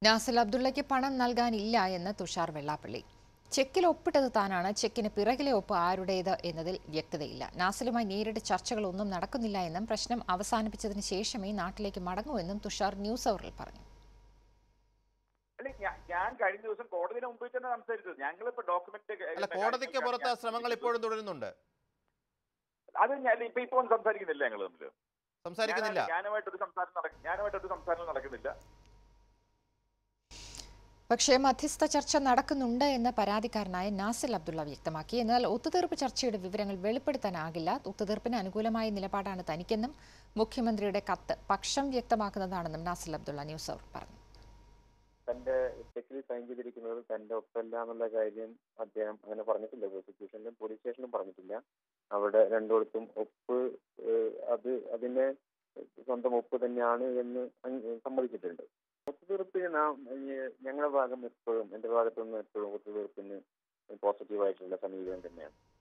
നാസിൽ അബ്ദുള്ളയ്ക്ക് പണം നൽകാനില്ല എന്ന് തുഷാർ വെള്ളാപ്പള്ളി ചെക്കിൽ ഒപ്പിട്ടത് താനാണ് ചെക്കിന് പിറകിലെ ഒപ്പ് ആരുടേത് എന്നതിൽ വ്യക്തതയില്ല നാസിലുമായി നേരിട്ട് ചർച്ചകളൊന്നും നടക്കുന്നില്ല എന്നും പ്രശ്നം അവസാനിപ്പിച്ചതിന് ശേഷമേ നാട്ടിലേക്ക് മടങ്ങൂ എന്നും തുഷാർ ന്യൂസ് അവറിൽ പറഞ്ഞു അല്ല ഞാ- ഞാൻ കഴിഞ്ഞ ദിവസം കോടതിയുടെ മുമ്പിൽ തന്നെ സംസാരിച്ചത് ഞങ്ങളിപ്പോ ഡോക്യുമെന്റ് അല്ല കോടതിക്ക് പുറത്ത് ആ ശ്രമങ്ങൾ ഇപ്പോഴും തുടരുന്നുണ്ട് അത് ഞാൻ ഇപ്പൊ ഇപ്പൊ ഒന്നും സംസാരിക്കുന്നില്ല ഞങ്ങൾ തമ്മിൽ സംസാരിക്കുന്നില്ല ഞാനുമായിട്ടൊരു സംസാരം നട- ഞാനുമായിട്ടൊരു സംസാരം നടക്കുന്നില്ല പക്ഷേ മധ്യസ്ഥ ചർച്ച നടക്കുന്നുണ്ട് എന്ന് പരാതിക്കാരനായ നാസിൽ അബ്ദുള്ള വ്യക്തമാക്കി എന്നാൽ ഒത്തുതീർപ്പ് ചർച്ചയുടെ വിവരങ്ങൾ വെളിപ്പെടുത്താനാകില്ല ഒത്തുതീർപ്പിന് അനുകൂലമായ നിലപാടാണ് തനിക്കെന്നും മുഖ്യമന്ത്രിയുടെ കത്ത് പക്ഷം വ്യക്തമാക്കുന്നതാണെന്നും നാസിൽ അബ്ദുള്ള ന്യൂസ് അവർ പറഞ്ഞു തന്റെ ചെക്കിൽ സൈൻ ചെയ്തിരിക്കുന്നത് തന്റെ ഒപ്പല്ല എന്നുള്ള കാര്യം അദ്ദേഹം അങ്ങനെ പറഞ്ഞിട്ടില്ല പ്രോസിക്യൂഷനിലും പോലീസ് സ്റ്റേഷനിലും പറഞ്ഞിട്ടില്ല അവിടെ രണ്ടിടത്തും ഒപ്പ് ഏഹ്, അത് അതിന്റെ സ്വന്തം ഒപ്പ് തന്നെയാണ് എന്ന് അങ് സമ്മതിച്ചിട്ടുണ്ട് ഒത്തുതീർപ്പിന് നാം ഈ ഞങ്ങളുടെ ഭാഗം എപ്പോഴും എന്റെ ഭാഗത്തുനിന്ന് എപ്പോഴും ഒത്തുതീർപ്പിന് പോസിറ്റീവായിട്ടുള്ള സമീപനം തന്നെയാണ്